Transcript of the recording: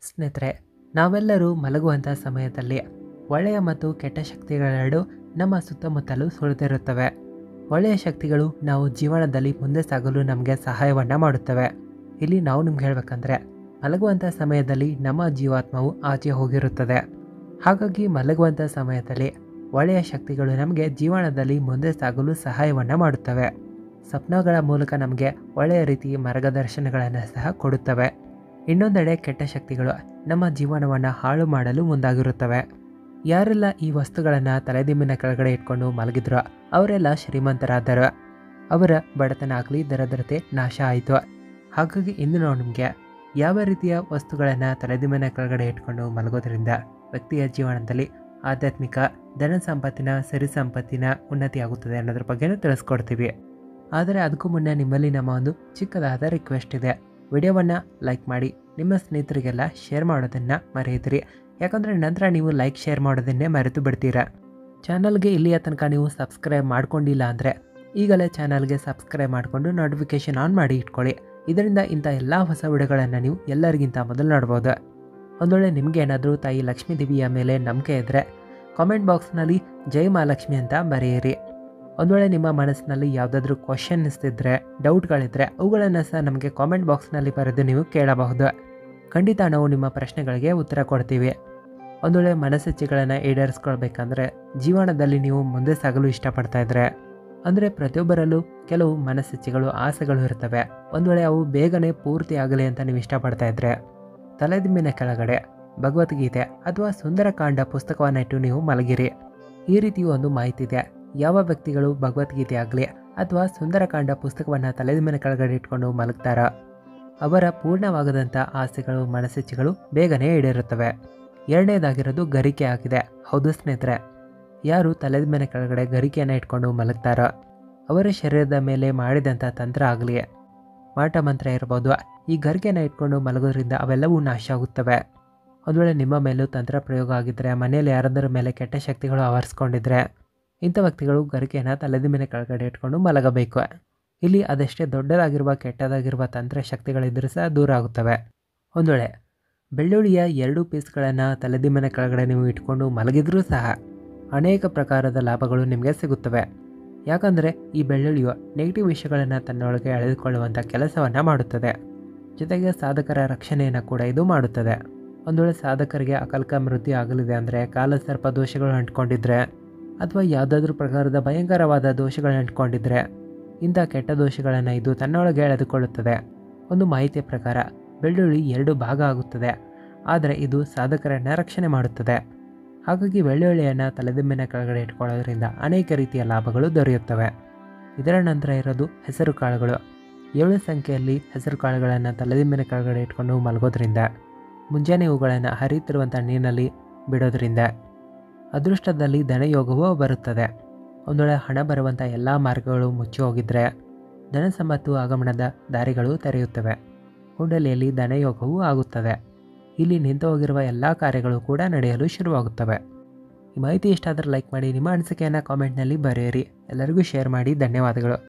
ಸ್ನೇಹಿತರೆ ನಾವೆಲ್ಲರೂ ಮಲಗುವಂಥ ಸಮಯದಲ್ಲಿ ಒಳ್ಳೆಯ ಮತ್ತು ಕೆಟ್ಟ ಶಕ್ತಿಗಳೆರಡು ನಮ್ಮ ಸುತ್ತಮುತ್ತಲೂ ಸುಳಿದಿರುತ್ತವೆ ಒಳ್ಳೆಯ ಶಕ್ತಿಗಳು ನಾವು ಜೀವನದಲ್ಲಿ ಮುಂದೆ ಸಾಗಲು ನಮಗೆ ಸಹಾಯವನ್ನು ಮಾಡುತ್ತವೆ ಇಲ್ಲಿ ನಾವು ನಿಮ್ಗೆ ಹೇಳ್ಬೇಕಂದ್ರೆ ಮಲಗುವಂಥ ಸಮಯದಲ್ಲಿ ನಮ್ಮ ಜೀವಾತ್ಮವು ಆಚೆ ಹೋಗಿರುತ್ತದೆ ಹಾಗಾಗಿ ಮಲಗುವಂಥ ಸಮಯದಲ್ಲಿ ಒಳ್ಳೆಯ ಶಕ್ತಿಗಳು ನಮಗೆ ಜೀವನದಲ್ಲಿ ಮುಂದೆ ಸಾಗಲು ಸಹಾಯವನ್ನು ಮಾಡುತ್ತವೆ ಸ್ವಪ್ನಗಳ ಮೂಲಕ ನಮಗೆ ಒಳ್ಳೆಯ ರೀತಿ ಮಾರ್ಗದರ್ಶನಗಳನ್ನು ಸಹ ಕೊಡುತ್ತವೆ ಇನ್ನೊಂದೆಡೆ ಕೆಟ್ಟ ಶಕ್ತಿಗಳು ನಮ್ಮ ಜೀವನವನ್ನು ಹಾಳು ಮಾಡಲು ಮುಂದಾಗಿರುತ್ತವೆ ಯಾರೆಲ್ಲ ಈ ವಸ್ತುಗಳನ್ನು ತಲೆದಿಂಬಿನ ಕೆಳಗಡೆ ಇಟ್ಕೊಂಡು ಮಲಗಿದ್ರೋ ಅವರೆಲ್ಲ ಶ್ರೀಮಂತರಾದರು ಅವರ ಬಡತನ ಆಗಲಿ ದರದ್ರತೆ ನಾಶ ಆಯಿತು ಹಾಗಾಗಿ ಇಂದು ನಾವು ನಿಮಗೆ ಯಾವ ರೀತಿಯ ವಸ್ತುಗಳನ್ನು ತಲೆದಿಂಬಿನ ಕೆಳಗಡೆ ಇಟ್ಕೊಂಡು ಮಲಗೋದ್ರಿಂದ ವ್ಯಕ್ತಿಯ ಜೀವನದಲ್ಲಿ ಆಧ್ಯಾತ್ಮಿಕ ಧನ ಸಂಪತ್ತಿನ ಸಿರಿ ಸಂಪತ್ತಿನ ಉನ್ನತಿ ಆಗುತ್ತದೆ ಅನ್ನೋದ್ರ ಬಗ್ಗೆನೂ ತಿಳಿಸ್ಕೊಡ್ತೀವಿ ಆದರೆ ಅದಕ್ಕೂ ಮುನ್ನ ನಿಮ್ಮಲ್ಲಿ ನಮ್ಮ ಒಂದು ಚಿಕ್ಕದಾದ ರಿಕ್ವೆಸ್ಟ್ ಇದೆ ವಿಡಿಯೋವನ್ನು ಲೈಕ್ ಮಾಡಿ ನಿಮ್ಮ ಸ್ನೇಹಿತರಿಗೆಲ್ಲ ಶೇರ್ ಮಾಡೋದನ್ನು ಮರೆಯಿದ್ರಿ ಯಾಕಂದರೆ ನಂತರ ನೀವು ಲೈಕ್ ಶೇರ್ ಮಾಡೋದನ್ನೇ ಮರೆತು ಬಿಡ್ತೀರಾ ಚಾನಲ್ಗೆ ಇಲ್ಲಿಯ ತನಕ ನೀವು ಸಬ್ಸ್ಕ್ರೈಬ್ ಮಾಡ್ಕೊಂಡಿಲ್ಲ ಅಂದರೆ ಈಗಲೇ ಚಾನಲ್ಗೆ ಸಬ್ಸ್ಕ್ರೈಬ್ ಮಾಡಿಕೊಂಡು ನೋಟಿಫಿಕೇಷನ್ ಆನ್ ಮಾಡಿ ಇಟ್ಕೊಳ್ಳಿ ಇದರಿಂದ ಇಂಥ ಎಲ್ಲ ಹೊಸ ವಿಡಿಯೋಗಳನ್ನು ನೀವು ಎಲ್ಲರಿಗಿಂತ ಮೊದಲು ನೋಡ್ಬೋದು ಒಂದು ವೇಳೆ ನಿಮಗೆ ಏನಾದರೂ ತಾಯಿ ಲಕ್ಷ್ಮೀ ದೇವಿಯ ಮೇಲೆ ನಂಬಿಕೆ ಇದ್ದರೆ ಕಾಮೆಂಟ್ ಬಾಕ್ಸ್ನಲ್ಲಿ ಜೈ ಮಹಾಲಕ್ಷ್ಮಿ ಅಂತ ಬರೆಯಿರಿ ಒಂದು ವೇಳೆ ನಿಮ್ಮ ಮನಸ್ಸಿನಲ್ಲಿ ಯಾವುದಾದ್ರೂ ಕ್ವಶನ್ ಇಸ್ತಿದ್ರೆ ಡೌಟ್ಗಳಿದ್ದರೆ ಅವುಗಳನ್ನು ಸಹ ನಮಗೆ ಕಾಮೆಂಟ್ ಬಾಕ್ಸ್ನಲ್ಲಿ ಬರೆದು ನೀವು ಕೇಳಬಹುದು ಖಂಡಿತ ನಾವು ನಿಮ್ಮ ಪ್ರಶ್ನೆಗಳಿಗೆ ಉತ್ತರ ಕೊಡ್ತೀವಿ ಒಂದು ವೇಳೆ ಮನಸ್ಸಿಚ್ಛೆಗಳನ್ನು ಈಡೇರಿಸ್ಕೊಳ್ಬೇಕಂದ್ರೆ ಜೀವನದಲ್ಲಿ ನೀವು ಮುಂದೆ ಸಾಗಲು ಇಷ್ಟಪಡ್ತಾ ಇದ್ರೆ ಅಂದರೆ ಪ್ರತಿಯೊಬ್ಬರಲ್ಲೂ ಕೆಲವು ಮನಸ್ಸಿಚ್ಛೆಗಳು ಆಸೆಗಳು ಇರ್ತವೆ ಒಂದು ವೇಳೆ ಅವು ಬೇಗನೆ ಪೂರ್ತಿ ಆಗಲಿ ಅಂತ ನೀವು ಇಷ್ಟಪಡ್ತಾ ಇದ್ರೆ ತಲೆದಿಂಬಿನ ಕೆಳಗಡೆ ಭಗವದ್ಗೀತೆ ಅಥವಾ ಸುಂದರಕಾಂಡ ಪುಸ್ತಕವನ್ನು ಇಟ್ಟು ನೀವು ಮಲಗಿರಿ ಈ ರೀತಿ ಒಂದು ಮಾಹಿತಿ ಇದೆ ಯಾವ ವ್ಯಕ್ತಿಗಳು ಭಗವದ್ಗೀತೆ ಆಗಲಿ ಅಥವಾ ಸುಂದರಕಾಂಡ ಪುಸ್ತಕವನ್ನು ತಲೆದಿಂಬಿನ ಕೆಳಗಡೆ ಇಟ್ಕೊಂಡು ಮಲಗ್ತಾರ ಅವರ ಪೂರ್ಣವಾಗದಂಥ ಆಸೆಗಳು ಮನಸ್ಸಿಚ್ಛೆಗಳು ಬೇಗನೆ ಈಡೇರುತ್ತವೆ ಎರಡನೇದಾಗಿರೋದು ಗರಿಕೆ ಆಗಿದೆ ಹೌದು ಸ್ನೇಹಿತರೆ ಯಾರು ತಲೆದಿಂಬಿನ ಕೆಳಗಡೆ ಗರಿಕೆಯನ್ನು ಇಟ್ಕೊಂಡು ಮಲಗ್ತಾರೋ ಅವರ ಶರೀರದ ಮೇಲೆ ಮಾಡಿದಂಥ ತಂತ್ರ ಆಗಲಿ ಮಾಟ ಮಂತ್ರ ಇರ್ಬೋದು ಈ ಗರಿಕೆನ ಇಟ್ಕೊಂಡು ಮಲಗೋದ್ರಿಂದ ಅವೆಲ್ಲವೂ ನಾಶ ಆಗುತ್ತವೆ ಒಂದು ವೇಳೆ ನಿಮ್ಮ ಮೇಲೂ ತಂತ್ರ ಪ್ರಯೋಗ ಆಗಿದ್ದರೆ ಮನೆಯಲ್ಲಿ ಯಾರಾದರ ಮೇಲೆ ಕೆಟ್ಟ ಶಕ್ತಿಗಳು ಆವರಿಸ್ಕೊಂಡಿದ್ರೆ ಇಂಥ ವ್ಯಕ್ತಿಗಳು ಗರಿಕೆನ ತಲೆದಿಂಬಿನ ಕೆಳಗಡೆ ಇಟ್ಕೊಂಡು ಮಲಗಬೇಕು ಇಲ್ಲಿ ಅದೆಷ್ಟೇ ದೊಡ್ಡದಾಗಿರುವ ಕೆಟ್ಟದಾಗಿರುವ ತಂತ್ರ ಶಕ್ತಿಗಳಿದ್ದರೂ ಸಹ ದೂರ ಆಗುತ್ತವೆ ಒಂದು ವೇಳೆ ಬೆಳ್ಳುಳ್ಳಿಯ ಎರಡು ಪೀಸ್ಗಳನ್ನು ತಲೆದಿಂಬಿನ ಕೆಳಗಡೆ ನೀವು ಇಟ್ಕೊಂಡು ಮಲಗಿದ್ರೂ ಸಹ ಅನೇಕ ಪ್ರಕಾರದ ಲಾಭಗಳು ನಿಮಗೆ ಸಿಗುತ್ತವೆ ಯಾಕಂದರೆ ಈ ಬೆಳ್ಳುಳ್ಳಿಯು ನೆಗೆಟಿವ್ ವಿಷಯಗಳನ್ನು ತನ್ನೊಳಗೆ ಎಳೆದುಕೊಳ್ಳುವಂಥ ಕೆಲಸವನ್ನು ಮಾಡುತ್ತದೆ ಜೊತೆಗೆ ಸಾಧಕರ ರಕ್ಷಣೆಯನ್ನು ಕೂಡ ಇದು ಮಾಡುತ್ತದೆ ಒಂದು ವೇಳೆ ಸಾಧಕರಿಗೆ ಅಕಲ್ಕ ಮೃತ್ಯು ಆಗಲಿದೆ ಅಂದರೆ ಕಾಲಸರ್ಪ ದೋಷಗಳು ಅಂಟ್ಕೊಂಡಿದ್ರೆ ಅಥವಾ ಯಾವುದಾದ್ರೂ ಪ್ರಕಾರದ ಭಯಂಕರವಾದ ದೋಷಗಳು ಅಂಟ್ಕೊಂಡಿದ್ರೆ ಇಂಥ ಕೆಟ್ಟ ದೋಷಗಳನ್ನು ಇದು ತನ್ನೊಳಗೆ ಎಳೆದುಕೊಳ್ಳುತ್ತದೆ ಒಂದು ಮಾಹಿತಿಯ ಪ್ರಕಾರ ಬೆಳ್ಳುಳ್ಳಿ ಎರಡು ಭಾಗ ಆಗುತ್ತದೆ ಆದರೆ ಇದು ಸಾಧಕರನ್ನು ರಕ್ಷಣೆ ಮಾಡುತ್ತದೆ ಹಾಗಾಗಿ ಬೆಳ್ಳುಳ್ಳಿಯನ್ನು ತಲೆದಿಂಬಿನ ಕೆಳಗಡೆ ಇಟ್ಕೊಳ್ಳೋದ್ರಿಂದ ಅನೇಕ ರೀತಿಯ ಲಾಭಗಳು ದೊರೆಯುತ್ತವೆ ಇದರ ನಂತರ ಇರೋದು ಹೆಸರು ಕಾಳುಗಳು ಏಳು ಸಂಖ್ಯೆಯಲ್ಲಿ ಹೆಸರು ಕಾಳುಗಳನ್ನು ತಲೆದಿಂಬಿನ ಕೆಳಗಡೆ ಇಟ್ಕೊಂಡು ಮಲಗೋದ್ರಿಂದ ಮುಂಜಾನೆ ಇವುಗಳನ್ನು ಹರಿಯುತ್ತಿರುವಂಥ ನೀರಿನಲ್ಲಿ ಬಿಡೋದ್ರಿಂದ ಅದೃಷ್ಟದಲ್ಲಿ ಧನಯೋಗವೂ ಬರುತ್ತದೆ ಒಂದು ವೇಳೆ ಹಣ ಬರುವಂಥ ಎಲ್ಲ ಮಾರ್ಗಗಳು ಮುಚ್ಚಿ ಹೋಗಿದ್ರೆ ಧನ ಸಂಪತ್ತು ಆಗಮನದ ದಾರಿಗಳು ತೆರೆಯುತ್ತವೆ ಕುಂಡಲಿಯಲ್ಲಿ ಧನಯೋಗವೂ ಆಗುತ್ತದೆ ಇಲ್ಲಿ ನಿಂತು ಹೋಗಿರುವ ಎಲ್ಲ ಕಾರ್ಯಗಳು ಕೂಡ ನಡೆಯಲು ಶುರುವಾಗುತ್ತವೆ ಈ ಮಾಹಿತಿ ಇಷ್ಟ ಆದರೆ ಲೈಕ್ ಮಾಡಿ ನಿಮ್ಮ ಅನಿಸಿಕೆಯನ್ನು ಕಾಮೆಂಟ್ನಲ್ಲಿ ಬರೆಯಿರಿ ಎಲ್ಲರಿಗೂ ಶೇರ್ ಮಾಡಿ ಧನ್ಯವಾದಗಳು